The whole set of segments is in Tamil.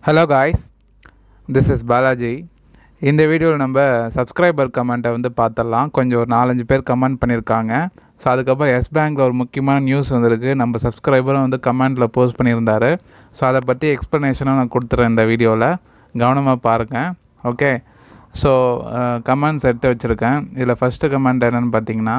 hello guys this is Balaji இந்த வீடியோவில் நம்ம சப்ஸ்கிரைபர் கமெண்ட்டை வந்து பார்த்துடலாம் கொஞ்சம் ஒரு நாலஞ்சு பேர் கமெண்ட் பண்ணியிருக்காங்க ஸோ அதுக்கப்புறம் எஸ் பேங்க்கில் ஒரு முக்கியமான நியூஸ் வந்திருக்கு நம்ம சப்ஸ்கிரைபரும் வந்து கமெண்ட்டில் போஸ்ட் பண்ணியிருந்தாரு ஸோ அதை பற்றி எக்ஸ்ப்ளனேஷனும் நான் கொடுத்துறேன் இந்த வீடியோவில் கவனமாக பாருங்கள் ஓகே ஸோ கமெண்ட்ஸ் எடுத்து வச்சுருக்கேன் இதில் ஃபஸ்ட்டு கமெண்ட் என்னென்னு பார்த்தீங்கன்னா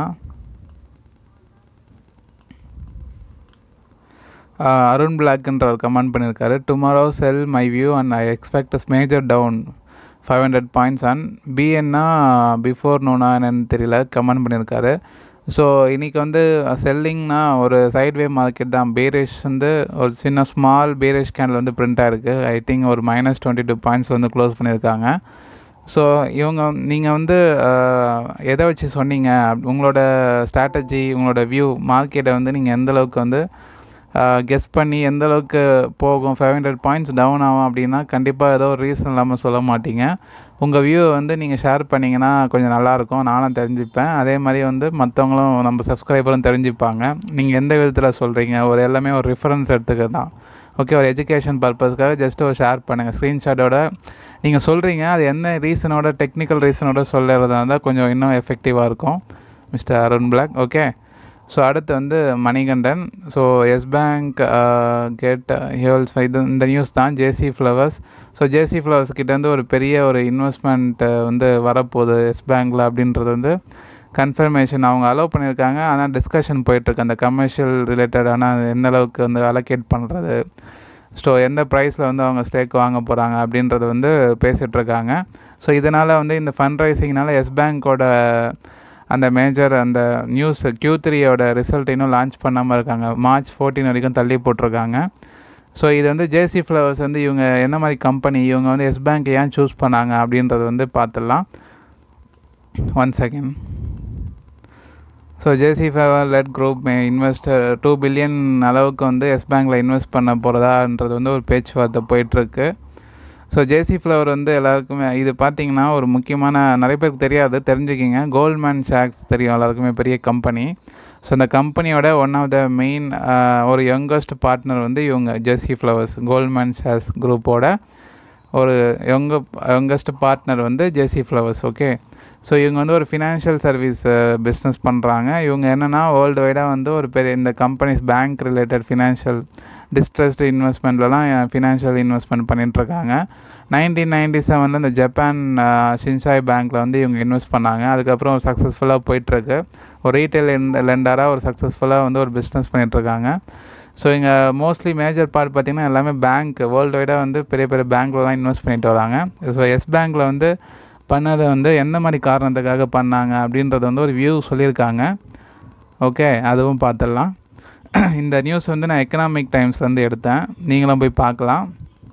அருண் பிளாக்ன்ற ஒரு கமெண்ட் பண்ணியிருக்காரு tomorrow sell my view and I expect major down five hundred points and பிஎன்னா பிஃபோர் நோனா என்னன்னு தெரியல கமெண்ட் பண்ணியிருக்காரு ஸோ இன்றைக்கி வந்து செல்லிங்னா ஒரு சைட்வே மார்க்கெட் தான் பேரிஷ் வந்து ஒரு சின்ன ஸ்மால் பேரிஷ் கேண்டில் வந்து பிரிண்ட் ஆகிருக்கு ஐ திங்க் ஒரு மைனஸ் டுவெண்ட்டி டூ பாயிண்ட்ஸ் வந்து க்ளோஸ் பண்ணியிருக்காங்க ஸோ இவங்க நீங்கள் வந்து எதை வச்சு சொன்னீங்க உங்களோட ஸ்ட்ராட்டஜி உங்களோட வியூ மார்க்கெட்டை வந்து நீங்கள் எந்தளவுக்கு வந்து கெஸ் பண்ணி எந்த அளவுக்கு போகும் ஃபைவ் ஹண்ட்ரட் பாயிண்ட்ஸ் டவுன் ஆகும் அப்படின்னா கண்டிப்பாக ஏதோ ஒரு ரீசன் இல்லாமல் சொல்ல மாட்டீங்க உங்கள் வியூவை வந்து நீங்கள் ஷேர் பண்ணிங்கன்னா கொஞ்சம் நல்லாயிருக்கும் நானும் தெரிஞ்சுப்பேன் அதே மாதிரி வந்து மற்றவங்களும் நம்ம சப்ஸ்கிரைபரும் தெரிஞ்சுப்பாங்க நீங்கள் எந்த விதத்தில் சொல்கிறீங்க ஒரு எல்லாமே ஒரு ரிஃபரன்ஸ் எடுத்துக்க தான் ஓகே ஒரு எஜுகேஷன் பர்பஸ்க்காக ஜஸ்ட் ஒரு ஷேர் பண்ணுங்கள் ஸ்க்ரீன்ஷாட்டோட நீங்கள் சொல்கிறீங்க அது என்ன ரீசனோட டெக்னிக்கல் ரீசனோட சொல்லுறதா இருந்தால் கொஞ்சம் இன்னும் எஃபெக்டிவாக இருக்கும் mister Arun black okay so அடுத்து வந்து மணிகண்டன் ஸோ எஸ் பேங்க் கேட் ஹியல்ஸ் இது இந்த நியூஸ் தான் JC flowers so JC flowers கிட்டேருந்து ஒரு பெரிய ஒரு இன்வெஸ்ட்மெண்ட் வந்து வரப்போகுது எஸ் பேங்க்கில் அப்படின்றது வந்து கன்ஃபர்மேஷன் அவங்க அலோவ் பண்ணியிருக்காங்க ஆனால் டிஸ்கஷன் போயிட்டுருக்கு அந்த கமர்ஷியல் ரிலேட்டடான எந்த அளவுக்கு வந்து அலோகேட் பண்ணுறது ஸோ எந்த ப்ரைஸில் வந்து அவங்க ஸ்டேக் வாங்க போகிறாங்க அப்படின்றத வந்து பேசிகிட்ருக்காங்க ஸோ இதனால் வந்து இந்த ஃபண்ட் ரைசிங்னால எஸ் பேங்க்கோட அந்த மேஜர் அந்த நியூஸ் க்யூ த்ரீயோட ரிசல்ட் இன்னும் லான்ச் பண்ணாமல் இருக்காங்க மார்ச் ஃபோர்டீன் வரைக்கும் தள்ளி போட்டிருக்காங்க ஸோ இது வந்து ஜேசி ஃப்ளவர்ஸ் வந்து இவங்க என்ன மாதிரி கம்பெனி இவங்க வந்து எஸ் பேங்க் ஏன் சூஸ் பண்ணாங்க அப்படின்றது வந்து பார்த்துடலாம் one second so JC flower led group may investor two billion அளவுக்கு வந்து எஸ் பேங்க்கில் இன்வெஸ்ட் பண்ண போகிறதான்றது வந்து ஒரு பேச்சுவார்த்தை போயிட்டுருக்கு ஸோ ஜேசி ஃப்ளவர் வந்து எல்லாருக்குமே இது பார்த்தீங்கன்னா ஒரு முக்கியமான நிறைய பேருக்கு தெரியாது தெரிஞ்சுக்கிங்க கோல்ட்மேன் ஷாக்ஸ் தெரியும் எல்லாருக்குமே பெரிய கம்பெனி ஸோ இந்த கம்பெனியோட ஒன் ஆஃப் த மெயின் ஒரு யங்கஸ்ட் பார்ட்னர் வந்து இவங்க ஜேசி ஃப்ளவர்ஸ் கோல்ட்மேன் ஷாக்ஸ் குரூப்போட ஒரு யங்க யங்கஸ்ட் பார்ட்னர் வந்து ஜேசி ஃப்ளவர்ஸ் ஓகே ஸோ இவங்க வந்து ஒரு ஃபினான்ஷியல் சர்வீஸ் பிஸ்னஸ் பண்ணுறாங்க இவங்க என்னென்னா வேர்ல்டு வைடாக வந்து ஒரு பெரிய இந்த companies bank related financial distressed இன்வெஸ்ட்மெண்ட்லலாம் ஃபினான்ஷியல் இன்வெஸ்ட்மெண்ட் பண்ணிட்டுருக்காங்க நைன்டீன் நைன்டி செவனில் இந்த ஜப்பான் ஷின்சாய் பேங்க்கில் வந்து இவங்க இன்வெஸ்ட் பண்ணாங்க அதுக்கப்புறம் சக்ஸஸ்ஃபுல்லாக போயிட்டுருக்கு ஒரு ரீட்டைல் லெண்டராக ஒரு சக்ஸஸ்ஃபுல்லாக வந்து ஒரு பிஸ்னஸ் பண்ணிகிட்ருக்காங்க ஸோ இங்கே மோஸ்ட்லி மேஜர் பார்ட் பார்த்திங்கன்னா எல்லாமே பேங்க் வேர்ல்டு வைடாக வந்து பெரிய பெரிய பேங்க்லலாம் இன்வெஸ்ட் பண்ணிட்டு வராங்க ஸோ எஸ் பேங்க்கில் வந்து பண்ணதை வந்து எந்த மாதிரி காரணத்துக்காக பண்ணாங்க அப்படின்றத வந்து ஒரு வியூ சொல்லியிருக்காங்க ஓகே அதுவும் பார்த்துடலாம் இந்த நியூஸ் வந்து நான் எக்கனாமிக் டைம்ஸ்லேருந்து எடுத்தேன் நீங்களும் போய் பார்க்கலாம்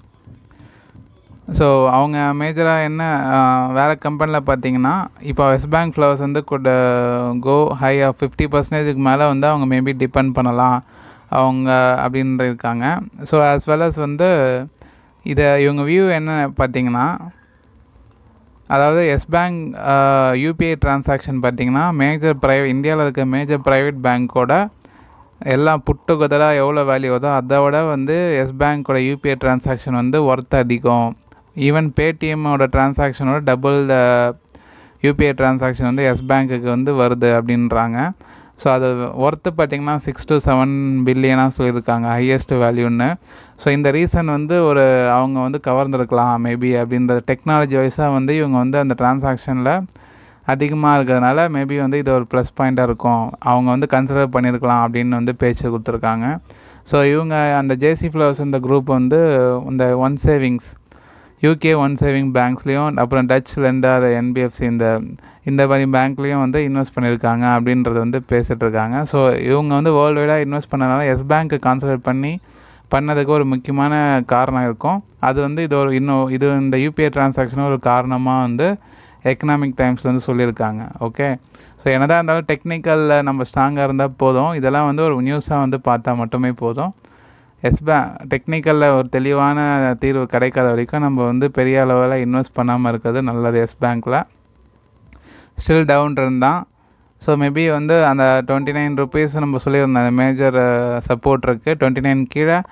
ஸோ அவங்க மேஜராக என்ன வேறு கம்பெனியில் பார்த்தீங்கன்னா இப்போ எஸ் பேங்க் ஃப்ளவர்ஸ் வந்து good go high of fifty பர்சன்டேஜுக்கு மேலே வந்து அவங்க மேபி டிபெண்ட் பண்ணலாம் அவங்க அப்படின்ற இருக்காங்க ஸோ ஆஸ் வெல் அஸ் வந்து இதை இவங்க வியூ என்ன பார்த்தீங்கன்னா அதாவது எஸ் பேங்க் யூபிஐ டிரான்சாக்ஷன் பார்த்தீங்கன்னா மேஜர் ப்ரைவேட் இந்தியாவில் இருக்க மேஜர் ப்ரைவேட் பேங்க்கோட எல்லாம் புட்டு குதலாக எவ்வளோ வேல்யூ வருதோ அதை விட வந்து எஸ் பேங்க்கோட யூபிஐ டிரான்சாக்ஷன் வந்து ஒர்த் அதிகம் ஈவன் பேடிஎம்மோட டிரான்சாக்ஷனோட டபுள் யூபிஐ டிரான்சாக்ஷன் வந்து எஸ் பேங்க்குக்கு வந்து வருது அப்படின்றாங்க ஸோ அது ஒர்த்து பார்த்திங்கன்னா சிக்ஸ் டு செவன் பில்லியனாக சொல்லியிருக்காங்க ஹையஸ்ட் வேல்யூன்னு ஸோ இந்த ரீசன் வந்து ஒரு அவங்க வந்து கவர்ந்துருக்கலாம் மேபி அப்படின்றது டெக்னாலஜி வைஸாக வந்து இவங்க வந்து அந்த டிரான்சாக்ஷனில் அதிகமாக இருக்கிறதுனால மேபி வந்து இது ஒரு ப்ளஸ் பாயிண்ட்டாக இருக்கும் அவங்க வந்து கன்சிடர் பண்ணியிருக்கலாம் அப்படின்னு வந்து பேச்சு கொடுத்துருக்காங்க ஸோ இவங்க அந்த ஜேசி ஃப்ளவர்ஸ் இந்த குரூப் வந்து இந்த one savings UK one saving பேங்க்ஸ்லேயும் அப்புறம் டச் லெண்டர் என்பிஎஃப்சி இந்த இந்த மாதிரி பேங்க்லேயும் வந்து இன்வெஸ்ட் பண்ணியிருக்காங்க அப்படின்றது வந்து பேசிகிட்டு இருக்காங்க ஸோ இவங்க வந்து வேர்ல்டு வைடாக இன்வெஸ்ட் பண்ணனால எஸ் பேங்க்கு கான்சன்ட்ரேட் பண்ணி பண்ணதுக்கு ஒரு முக்கியமான காரணம் இருக்கும் அது வந்து இது ஒரு இன்னும் இது இந்த யூபிஐ டிரான்சாக்ஷனும் ஒரு காரணமாக வந்து எக்கனாமிக் டைம்ஸில் வந்து சொல்லியிருக்காங்க ஓகே ஸோ என்னதான் இருந்தாலும் டெக்னிக்கலில் நம்ம ஸ்ட்ராங்காக இருந்தால் போதும் இதெல்லாம் வந்து ஒரு நியூஸாக வந்து பார்த்தா மட்டுமே போதும் எஸ் பே டெக்னிக்கலில் ஒரு தெளிவான தீர்வு கிடைக்காத வரைக்கும் நம்ம வந்து பெரிய அளவில் இன்வெஸ்ட் பண்ணாமல் இருக்கிறது நல்லது எஸ் பேங்க்கில் ஸ்டில் டவுன் இருந்தால் ஸோ மேபி வந்து அந்த டுவெண்ட்டி நைன் ருபீஸ் நம்ம சொல்லியிருந்தோம் அந்த மேஜர் சப்போர்ட் இருக்குது டுவெண்ட்டி நைன் கீழே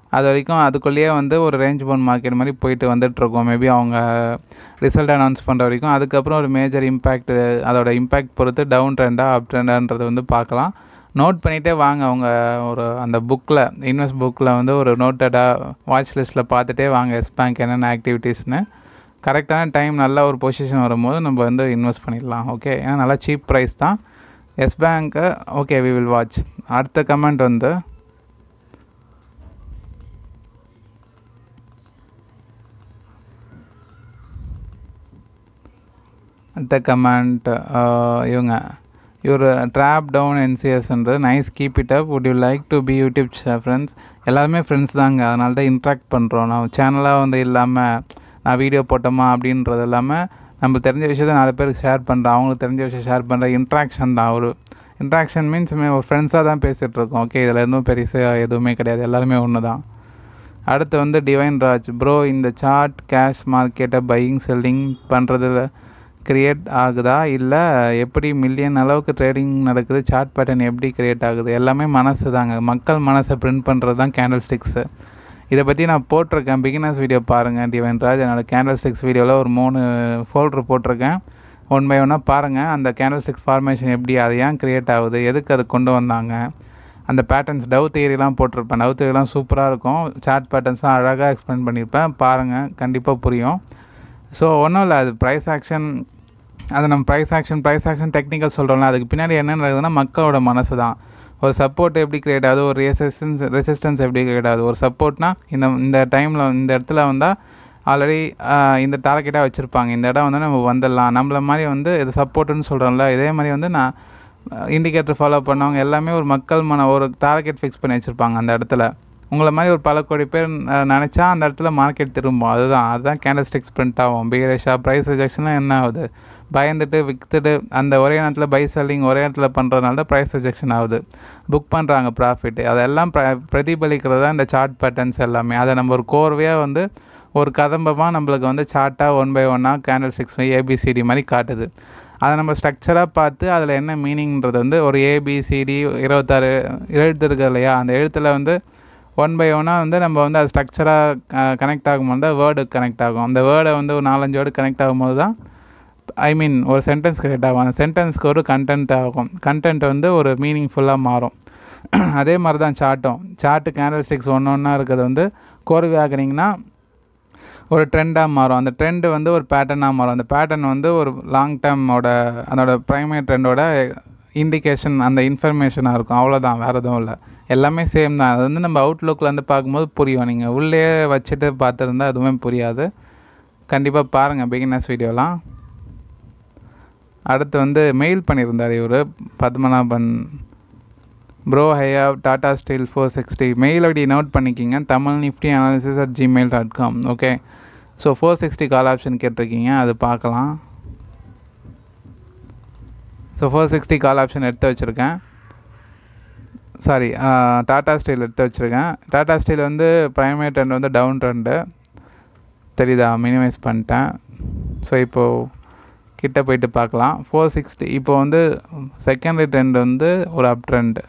அது வரைக்கும் அதுக்குள்ளேயே வந்து ஒரு ரேஞ்ச் பவுண்ட் மார்க்கெட் மாதிரி போயிட்டு வந்துட்டுருக்கோம் மேபி அவங்க ரிசல்ட் அனௌன்ஸ் பண்ணுற வரைக்கும் அதுக்கப்புறம் ஒரு மேஜர் இம்பேக்ட் அதோட இம்பேக்ட் பொறுத்து டவுன் ட்ரெண்டா அப் ட்ரெண்டான்றது வந்து பார்க்கலாம் நோட் பண்ணிகிட்டே வாங்க அவங்க ஒரு அந்த புக்கில் இன்வெஸ்ட் புக்கில் வந்து ஒரு நோட்டடாக வாட்ச் லிஸ்ட்டில் பார்த்துட்டே வாங்க எஸ் பேங்க் என்னென்ன ஆக்டிவிட்டீஸ்னு கரெக்டான டைம் நல்ல ஒரு பொசிஷன் வரும்போது நம்ம வந்து இன்வெஸ்ட் பண்ணிடலாம் ஓகே ஏன்னா நல்லா சீப் ப்ரைஸ் தான் எஸ் பேங்க்கு ஓகே வி வில் வாட்ச் அடுத்த கமெண்ட் வந்து அடுத்த கமெண்ட் இவங்க இவர் ட்ராப் டவுன் என்சிஎஸ்ன்றது nice keep it up would you like to be YouTube friends எல்லாருமே ஃப்ரெண்ட்ஸ் தாங்க அதனால தான் இன்ட்ராக்ட் பண்ணுறோம் நான் சேனலாக வந்து இல்லாமல் நான் வீடியோ போட்டோமா அப்படின்றது இல்லாமல் நம்ம தெரிஞ்ச விஷயத்த நாலு பேருக்கு ஷேர் பண்ணுறோம் அவங்களுக்கு தெரிஞ்ச விஷயம் ஷேர் பண்ணுற இன்ட்ராக்ஷன் தான் ஒரு இன்ட்ராக்ஷன் மீன்ஸ் ஒரு ஃப்ரெண்ட்ஸாக தான் பேசிகிட்டு இருக்கோம் ஓகே இதில் எதுவும் பெருசாக எதுவுமே கிடையாது எல்லாருமே ஒன்று தான் அடுத்து வந்து டிவைன் ராஜ் ப்ரோ இந்த சார்ட் கேஷ் மார்க்கெட்டை பையிங் செல்லிங் பண்ணுறதுல க்ரியேட் ஆகுதா இல்லை எப்படி மில்லியன் அளவுக்கு ட்ரேடிங் நடக்குது சார்ட் பேட்டர்ன் எப்படி க்ரியேட் ஆகுது எல்லாமே மனசு தாங்க மக்கள் மனசை பிரிண்ட் பண்ணுறது தான் கேண்டில் ஸ்டிக்ஸு இதை பற்றி நான் போட்டிருக்கேன் பிகினர்ஸ் வீடியோ பாருங்கள் டிவைன் ராஜ் என்னோடய கேண்டில் ஸ்டிக்ஸ் வீடியோவில் ஒரு மூணு ஃபோல்டர் போட்டிருக்கேன் ஒன் பை ஒன்னாக பாருங்கள் அந்த கேண்டில் ஸ்டிக்ஸ் ஃபார்மேஷன் எப்படி அது ஏன் க்ரியேட் ஆகுது எதுக்கு அது கொண்டு வந்தாங்க அந்த பேட்டர்ன்ஸ் டவ் தியரிலாம் போட்டிருப்பேன் டவ் தியரிலாம் சூப்பராக இருக்கும் சார்ட் பேட்டர்ன்ஸ்லாம் அழகாக எக்ஸ்பிளைன் பண்ணியிருப்பேன் பாருங்கள் கண்டிப்பாக புரியும் ஸோ ஒன்றும் இல்லை அது ப்ரைஸ் ஆக்ஷன் அது நம்ம price action price action technical சொல்கிறோம்ல அதுக்கு பின்னாடி என்ன நடக்குதுன்னா மக்களோட மனசு தான் ஒரு சப்போர்ட் எப்படி கிரியேட் ஆகுது ஒரு ரெசிஸ்டன்ஸ் ரெசிஸ்டன்ஸ் எப்படி கிரியேட் ஆகுது ஒரு சப்போர்ட்னா இந்த இந்த டைமில் இந்த இடத்துல வந்தால் ஆல்ரெடி இந்த டார்கெட்டாக வச்சுருப்பாங்க இந்த இடம் வந்து நம்ம வந்துடலாம் நம்மள மாதிரி வந்து இது சப்போர்ட்டுன்னு சொல்கிறோம்ல இதே மாதிரி வந்து நான் இண்டிகேட்டர் ஃபாலோ பண்ணவங்க எல்லாமே ஒரு மக்கள் மன ஒரு டார்கெட் ஃபிக்ஸ் பண்ணி வச்சுருப்பாங்க அந்த இடத்துல உங்களை மாதிரி ஒரு பல கோடி பேர் நினச்சா அந்த இடத்துல மார்க்கெட் திரும்பும் அதுதான் அதுதான் கேண்டல் ஸ்டிக்ஸ் பிரிண்ட் ஆகும் பீரேஷா ப்ரைஸ் ரிஜெக்ஷன்லாம் என்ன ஆகுது பயந்துட்டு விற்றுட்டு அந்த ஒரே நேரத்தில் பை செல்லிங் ஒரே இடத்துல பண்ணுறதுனால தான் ப்ரைஸ் ரிஜெக்ஷன் ஆகுது புக் பண்ணுறாங்க ப்ராஃபிட் அதெல்லாம் ப்ர பிரதிபலிக்கிறது தான் இந்த சார்ட் பேட்டர்ன்ஸ் எல்லாமே அதை நம்ம ஒரு கோர்வையாக வந்து ஒரு கதம்பமாக நம்மளுக்கு வந்து சார்ட்டாக ஒன் பை ஒன்னாக கேண்டல் சிக்ஸ் ஏபிசிடி மாதிரி காட்டுது அதை நம்ம ஸ்ட்ரக்சராக பார்த்து அதில் என்ன மீனிங்ன்றது வந்து ஒரு ஏபிசிடி இருபத்தாறு எழுத்து இருக்குது இல்லையா அந்த எழுத்தில் வந்து ஒன் பை ஒன்னாக வந்து நம்ம வந்து அது ஸ்ட்ரக்சராக கனெக்ட் ஆகும்போது தான் வேர்டு கனெக்ட் ஆகும் அந்த வேர்டை வந்து ஒரு நாலஞ்சு வேர்டு கனெக்ட் ஆகும்போது தான் ஐ மீன் ஒரு சென்டென்ஸ் கிரியேட் ஆகும் அந்த சென்டென்ஸ்க்கு ஒரு கண்டென்ட் ஆகும் கண்டென்ட் வந்து ஒரு மீனிங்ஃபுல்லாக மாறும் அதே மாதிரி தான் சார்ட்டும் சார்ட்டு கேண்டல் ஸ்டிக்ஸ் ஒன்று ஒன்றா இருக்கிறது வந்து கோர்வையாக்குனீங்கன்னா ஒரு ட்ரெண்டாக மாறும் அந்த ட்ரெண்டு வந்து ஒரு பேட்டர்னாக மாறும் அந்த பேட்டர்ன் வந்து ஒரு லாங் டேர்மோட அதோட ப்ரைமரி ட்ரெண்டோட இண்டிகேஷன் அந்த இன்ஃபர்மேஷனாக இருக்கும் அவ்வளோதான் வேறு எதுவும் இல்லை எல்லாமே சேம் தான் அது வந்து நம்ம அவுட்லுக்கில் வந்து பார்க்கும்போது புரியும் நீங்கள் உள்ளே வச்சுட்டு பார்த்துருந்தா எதுவுமே புரியாது கண்டிப்பாக பாருங்கள் பிகினர்ஸ் வீடியோலாம் அடுத்து வந்து மெயில் பண்ணியிருந்தார் இவர் பத்மநாபன் ப்ரோ ஹையா Tata steel four sixty mail ID note பண்ணிக்கிங்க Tamil Nifty analysis at Gmail dot com okay so four sixty call option கேட்டிருக்கீங்க அது பார்க்கலாம் so four sixty call option எடுத்து வச்சுருக்கேன் சாரி டாடா ஸ்டீல் எடுத்து வச்சுருக்கேன் டாடா ஸ்டீல் வந்து ப்ரைமரி ட்ரெண்ட் வந்து டவுன் ட்ரெண்டு தெரியுதா மினிமைஸ் பண்ணிட்டேன் ஸோ இப்போது கிட்ட போயிட்டு பார்க்கலாம் ஃபோர் சிக்ஸ்டி இப்போ வந்து செகண்டரி ட்ரெண்ட் வந்து ஒரு அப் ட்ரெண்ட்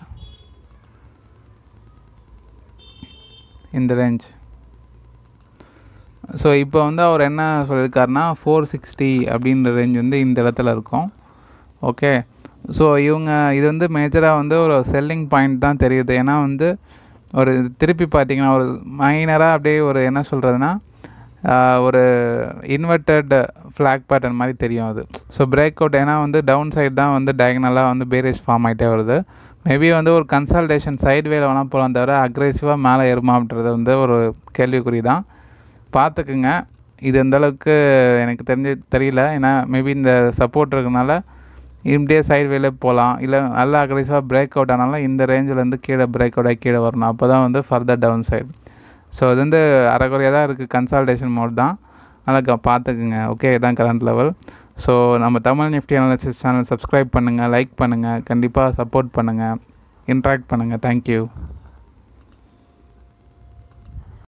இந்த ரேஞ்ச் ஸோ இப்போ வந்து அவர் என்ன சொல்லியிருக்காருன்னா ஃபோர் சிக்ஸ்டி அப்படின்ற ரேஞ்ச் வந்து இந்த இடத்துல இருக்கும் ஓகே ஸோ இவங்க இது வந்து மேஜராக வந்து ஒரு செல்லிங் பாயிண்ட் தான் தெரியுது ஏன்னா வந்து ஒரு திருப்பி பார்த்தீங்கன்னா ஒரு மைனராக அப்படியே ஒரு என்ன சொல்கிறதுனா ஒரு இன்வெர்டட் ஃப்ளாக் பேட்டர்ன் மாதிரி தெரியும் அது ஸோ பிரேக் அவுட் ஏன்னா வந்து டவுன் சைடு தான் வந்து டயகனலாக வந்து பேரேஜ் ஃபார்ம் ஆகிட்டே வருது மேபி வந்து ஒரு கன்சல்டேஷன் சைட் வேல வேணால் போகலாம் தவிர அக்ரெசிவாக மேலே ஏறுமான்றது வந்து ஒரு கேள்விக்குறி தான் பார்த்துக்குங்க இது எந்த அளவுக்கு எனக்கு தெரிஞ்சு தெரியல ஏன்னா மேபி இந்த சப்போர்ட் இருக்கனால இப்படியே சைடு வேல போகலாம் இல்லை நல்லா அக்ரெசிவாக பிரேக் அவுட் ஆனாலும் இந்த ரேஞ்சிலேருந்து கீழே பிரேக் அவுட் ஆகி கீழே வரணும் அப்போ தான் வந்து ஃபர்தர் டவுன் சைடு ஸோ அது வந்து அரைக்குறையாக தான் இருக்குது கன்சல்டேஷன் மோட் தான் நல்லா பார்த்துக்குங்க ஓகே இதான் கரண்ட் லெவல் ஸோ நம்ம Tamil Nifty analysis channel subscribe பண்ணுங்கள் லைக் பண்ணுங்கள் கண்டிப்பாக சப்போர்ட் பண்ணுங்கள் இன்ட்ராக்ட் பண்ணுங்கள் தேங்க்யூ